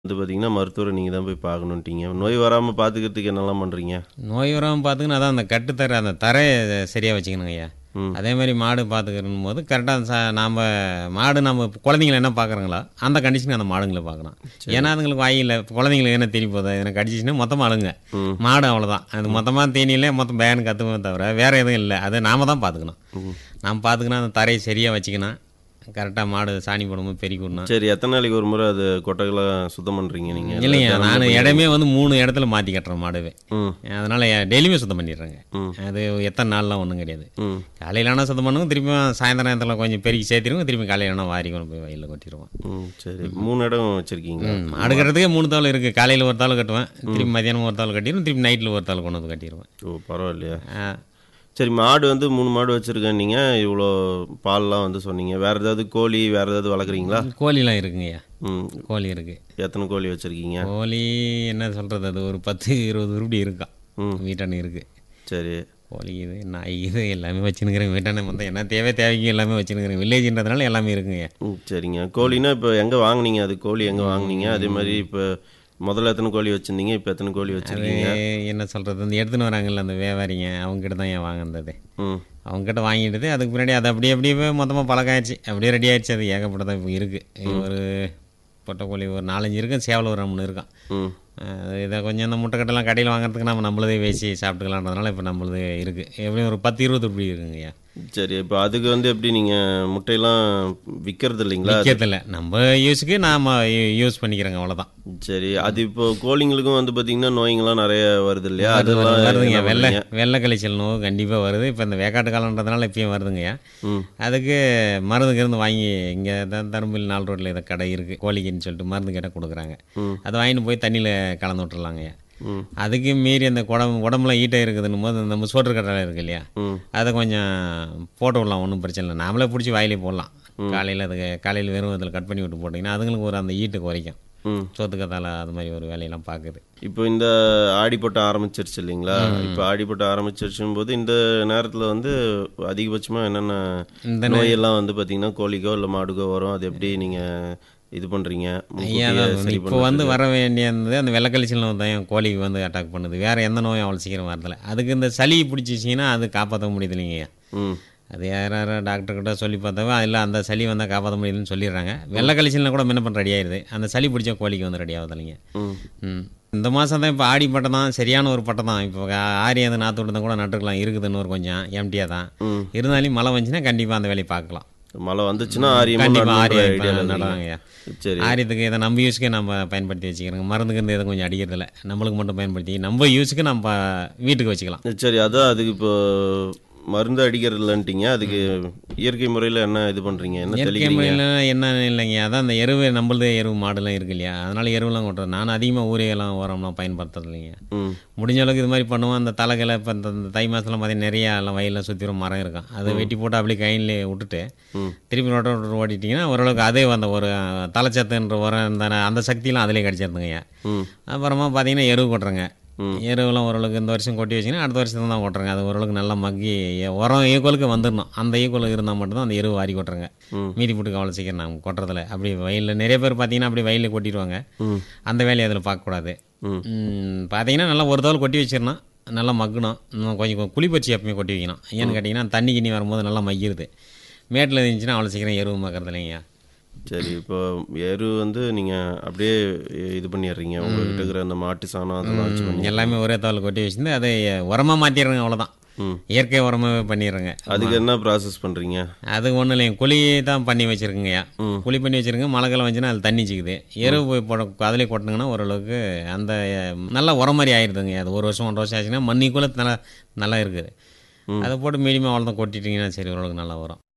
வந்து பார்த்தீங்கன்னா, மருத்துவர நீங்க தான் போய் பார்க்கணுன்ட்டீங்க. நோய் வராம பார்த்துக்கிறதுக்கு என்னலாம் பண்றீங்க? நோய் வராமல் பார்த்துக்கணும் அதான் அந்த கட்டுத்தர அந்த தரையை சரியாக வச்சுக்கணுங்க ஐயா ம். அதே மாதிரி மாடு பார்த்துக்கணும் போது கரெக்டாக ச நாம் மாடு நம்ம குழந்தைங்கள என்ன பார்க்குறாங்களோ அந்த கண்டிஷனுக்கு அந்த மாடுங்களை பார்க்கணும் ஏன்னா அதுங்களுக்கு வாயில் குழந்தைங்களுக்கு என்ன தெரிய போகுது எனக்கு கடிச்சிச்சுன்னா மொத்தமாக அழுங்க ம். மாடு அவ்வளோதான் அது மொத்தமாக தேனியிலே மொத்தம் பேன் கற்றுமே தவிர வேறு எதுவும் இல்லை அதை நாம தான் பார்த்துக்கணும் ம். நாம் பார்த்துக்கணும் அந்த தரையை சரியாக வச்சுக்கணும் கரெக்டாக மாடு சாணி போடும்போது பெருக்கி விடணும் சரி எத்தனை நாளைக்கு ஒரு முறை அது கொட்டைகள்லாம் சுத்தம் பண்றீங்க நீங்க? இல்லைங்க தினமும் நான் பண்ணி- இடமே வந்து மூணு இடத்துல மாற்றி கட்டுறேன் மாடுவே ம். அதனால் டெய்லியுமே சுத்தம் பண்ணிடுறேங்க ம். அது எத்தனை நாள்லாம் ஒன்றும் கிடையாது ம். காலையில் ஆனால் சுத்தம் பண்ணுவோம் திருப்பி சாயந்தரம் நேரத்தில் கொஞ்சம் பெருக்கி சேர்த்திருவோம் திருப்பி காலையில் ஆனால் வாரி கொண்டு போய் வயலில் கொட்டிடுவோம் ம். சரி. 3 இடம் வச்சிருக்கீங்களா? ம் மாடு கட்டுறதுக்கே மூணு தாள் இருக்குது காலையில் ஒரு தாள் கட்டுவேன் திருப்பி மதியானம் ஒரு தாள் கட்டிடுவேன் திருப்பி நைட்டில் ஒரு தாள் கொண்டு வந்து கட்டிடுவேன் ஓ பரவாயில்லையா? ஆ, சரி மாடு வந்து 3 மாடு வச்சிருக்கேன் நீங்க. இவ்வளோ பால்லாம் வந்து சொன்னீங்க. வேற ஏதாவது கோழி வேற ஏதாவது வளர்க்குறீங்களா? கோழிலாம் இருக்குங்கய்யா ம். கோழி இருக்குது எத்தனை கோழி வச்சிருக்கீங்க? கோழி என்ன சொல்கிறது அது ஒரு பத்து இருபது உருப்படி இருக்கான் ம். வீட்டான இருக்குது சரி. கோழி இது நாய் இது எல்லாமே வச்சுனுக்கிறேன் வீட்டான வந்து என்ன தேவை தேவைக்கு எல்லாமே வச்சுனுக்கிறேன் வில்லேஜ்ன்றதுனால எல்லாமே இருக்குங்க ம். சரிங்க. கோழினா இப்போ எங்க வாங்குனீங்க? அது கோழி எங்க வாங்குனீங்க? அதே மாதிரி இப்போ முதல்ல எத்தனை கோழி வச்சிருந்தீங்க? இப்போ எத்தனை கோழி அது வச்சிருக்கீங்க? என்ன சொல்கிறது இந்த எடுத்துன்னு வராங்கல்ல அந்த வியாபாரிங்க அவங்ககிட்ட தான் ஏன் வாங்கினது ம். அவங்ககிட்ட வாங்கிட்டு அதுக்கு பின்னாடி அது அப்படியே அப்படியே மொத்தமாக பழக்கம் ஆயிடுச்சு அப்படியே ரெடி ஆயிடுச்சு அது ஏகப்பட்டதான் இப்போ இருக்குது ஒரு பொட்டைக்கோழி ஒரு நாலஞ்சு இருக்கும் சேவல் ஒரு மூணு இருக்கான் ம். அஹ் இதை கொஞ்சம் இந்த முட்டைக்கட்டெல்லாம் கடையில் வாங்குறதுக்கு நம்ம நம்மளதே வேசி சாப்பிட்டுக்கலான்றதுனால இப்போ நம்மளது இருக்குது எப்படியும் ஒரு பத்து இருபது இப்படி இருக்குங்கய்யா சரி இப்போ அதுக்கு வந்து எப்படி நீங்க முட்டையெல்லாம் விற்கிறது இல்லைங்களா விற்கிறதில்ல நம்ம யூஸுக்கு நாம் யூஸ் பண்ணிக்கிறோங்க அவ்வளோதான் சரி அது இப்போ கோழிங்களுக்கும் வந்து பாத்தீங்கன்னா நோய்ங்களாம் நிறைய வருது இல்லையா அதெல்லாம் வருதுங்க என்ன வெள்ளை பண்றீங்க? வெள்ளை கழிச்சல் நோவு கண்டிப்பாக வருது இப்போ இந்த வேக்காட்டு காலன்றதுனால இப்பயும் வருதுங்கய்யா ம் அதுக்கு மருந்து கிருந்து வாங்கி இங்கே தான் தருமபுரி நாலு ரோட்டில் இதை கடை இருக்குது கோழிக்குன்னு சொல்லிட்டு மருந்து கேட்டால் கொடுக்குறாங்க ம். அதை வாங்கிட்டு போய் தண்ணியில் கலந்து விட்டுறலாங்கய்யா ம் அதுக்கு மீறி அந்த குடம் உடம்புல ஈட்டை இருக்குதுன்னும் போது நம்ம சோற்று கடலை இருக்கு இல்லையா ம் அதை கொஞ்சம் போட்டு விடலாம் ஒன்றும் பிரச்சனை இல்லை நாமளே பிடிச்சி வாயிலே போடலாம் காலையில் அதுக்கு காலையில் வெறும் இதில் கட் பண்ணி விட்டு போட்டிங்கன்னா அதுங்களுக்கு ஒரு அந்த ஈட்டு குறைக்கும் ம் சோத்துக்கத்தால அது மாதிரி ஒரு வேலையெல்லாம் பார்க்குது இப்போ இந்த ஆடிப்பட்டம் ஆரம்பிச்சிருச்சு இல்லைங்களா இப்போ ஆடிப்பட்டம் ஆரம்பிச்சிருச்சும் போது இந்த நேரத்துல வந்து அதிகபட்சமா என்னென்ன இந்த நோயெல்லாம் வந்து பாத்தீங்கன்னா கோழிக்கோ இல்லை மாடுக்கோ வரும் அது எப்படி நீங்க இது பண்றீங்க ஐயா முன்கூட்டியே அதான் சரி இப்போ வந்து வர வேண்டியது அந்த வெள்ளக்கழிச்சல் நோய் தான் என் கோழிக்கு வந்து அட்டாக் பண்ணுது வேறு எந்த நோயும் அவ்வளோ சீக்கிரம் வரதில்ல அதுக்கு இந்த சளி பிடிச்சிச்சிங்கன்னா அது காப்பாற்ற முடியுது இல்லைங்கய்யா ம் அது யார் யாரோ டாக்டர்கிட்ட சொல்லி பார்த்தாவே அதில் அந்த சளி வந்தால் காப்பாற்ற முடியுதுன்னு சொல்லிடுறாங்க வெள்ளை கழிச்சல்னா கூட முன்ன பண்ண ரெடி ஆயிடுது அந்த சளி பிடிச்ச கோழிக்கு வந்து ரெடி ஆகுது இல்லைங்க ம் ம் இந்த மாதம் தான் இப்போ ஆடி பட்டம் தான் சரியான ஒரு பட்டம் தான் இப்போ ஆரி அது நாற்று விட்டு கூட நட்டுக்கலாம் இருக்குதுன்னு ஒரு கொஞ்சம் எம்டியாக தான் ம் இருந்தாலும் மழை வந்துச்சுன்னா கண்டிப்பாக அந்த வேலையை பார்க்கலாம் மழை வந்துச்சுன்னா ஆரியமா கண்டிப்பாக ஆரி ஐடியா நடுவாங்கய்யா சரி ஆரியத்துக்கு இதை நம்ம யூஸுக்கே நம்ம பயன்படுத்தி வச்சுக்கிறோங்க மருந்துக்கு இந்த இதை கொஞ்சம் அடிக்கிறதில்ல நம்மளுக்கு மட்டும் பயன்படுத்தி நம்ம யூஸுக்கு நம்ம வீட்டுக்கு வச்சுக்கலாம் சரி அதான் அதுக்கு இப்போ மருந்து அடிக்கிறது இல்லைன்ட்டீங்க அதுக்கு இயற்கை முறையில் என்ன இது பண்றீங்க என்ன இயற்கை தெளிக்கிறீங்க முறையில் என்ன இல்லைங்க அதான் அந்த எருவு நம்மளது எருவு மாடுலாம் இருக்கு இல்லையா அதனால எருவுலாம் கொட்டுறது நான் அதிகமாக ஊரையெல்லாம் உரம்லாம் பயன்படுத்துறது இல்லைங்க ம் முடிஞ்ச அளவுக்கு இது மாதிரி பண்ணுவோம் அந்த தலைகளை இப்போ இந்த இந்த தை மாதம்லாம் பார்த்தீங்கன்னா நிறையா எல்லாம் வயலில் சுற்றிரும் மரம் இருக்கும் அதை வெட்டி போட்டு அப்படியே கையிலே விட்டுட்டு ம் திருப்பி ரோட்டை விட்டு ஓட்டிட்டிங்கன்னா ஓரளவுக்கு அதே அந்த ஒரு தலைச்சத்துன்ற உரம் இந்த அந்த சக்தியெல்லாம் அதிலே கிடச்சிருந்துங்கய்யா ம் அப்புறமா பார்த்தீங்கன்னா எருவு கொட்டுறேங்க ம். எருவெல்லாம் ஓரளவுக்கு இந்த வருஷம் கொட்டி வச்சிங்கன்னா அடுத்த வருஷத்துல தான் கொட்டுறங்க அது ஓரளவுக்கு நல்லா மக்கி எ- உரம் ஈக்குவலுக்கு வந்துடணும் அந்த ஈக்குவல் இருந்தால் மட்டும்தான் அந்த எருவு வாரி கொட்டுறங்க ம். மீதி போட்டு அவ்வளோ சீக்கிரம் நாங்கள் கொட்டுறதில்ல அப்படி வயலில் நிறைய பேர் பார்த்தீங்கன்னா அப்படி வயலில் கொட்டிடுவாங்க ம் அந்த வேலையை அதில் பார்க்கக்கூடாது ம் ம், பார்த்தீங்கன்னா நல்லா ஒரு தவள் கொட்டி வச்சிடணும் நல்லா மக்கணும் இன்னும் கொஞ்சம் குளிப்பறிச்சி எப்பவுமே கொட்டி வைக்கணும் ஏன்னு கேட்டிங்கன்னா தண்ணி கிண்ணி வரும்போது நல்லா மக்கிடுது மேட்டில் இருந்துச்சுன்னா அவ்வளோ சீக்கிரம் எருவு மக்கறது இல்லைங்க சரி இப்போ எரு வந்து நீங்க அப்படியே இது பண்ணிடுறீங்க உங்ககிட்ட இருக்கிற அந்த மாட்டு சாணம் அதெல்லாம் வச்சு பண்ணி எல்லாமே ஒரே தவள் கொட்டி வச்சிருந்து அதை உரமாக மாற்றிடுறேங்க அவ்வளோதான் ம் இயற்கை உரமாகவே பண்ணிடுறேங்க அதுக்கு என்ன ப்ராசஸ் பண்றீங்க அது ஒன்றும் இல்லைங்க குழி தான் பண்ணி வச்சுருக்குங்கய்யா ம். குழி பண்ணி வச்சுருங்க மழை காலம் வந்துச்சுன்னா அது தண்ணி சிக்குது எருவு போய் போட அதிலே கொட்டினங்கன்னா ஓரளவுக்கு அந்த அஹ், நல்லா உரம் மாதிரி ஆயிடுதுங்க அது ஒரு வருஷம் ஒன்றரை வருஷம் ஆச்சுன்னா மண்ணிக்குள்ளே நல்லா நல்லா இருக்குது அதை போட்டு மீடியமாக அவ்வளோதான் கொட்டிட்டிங்கன்னா சரி ஓரளவுக்கு நல்லா வரும்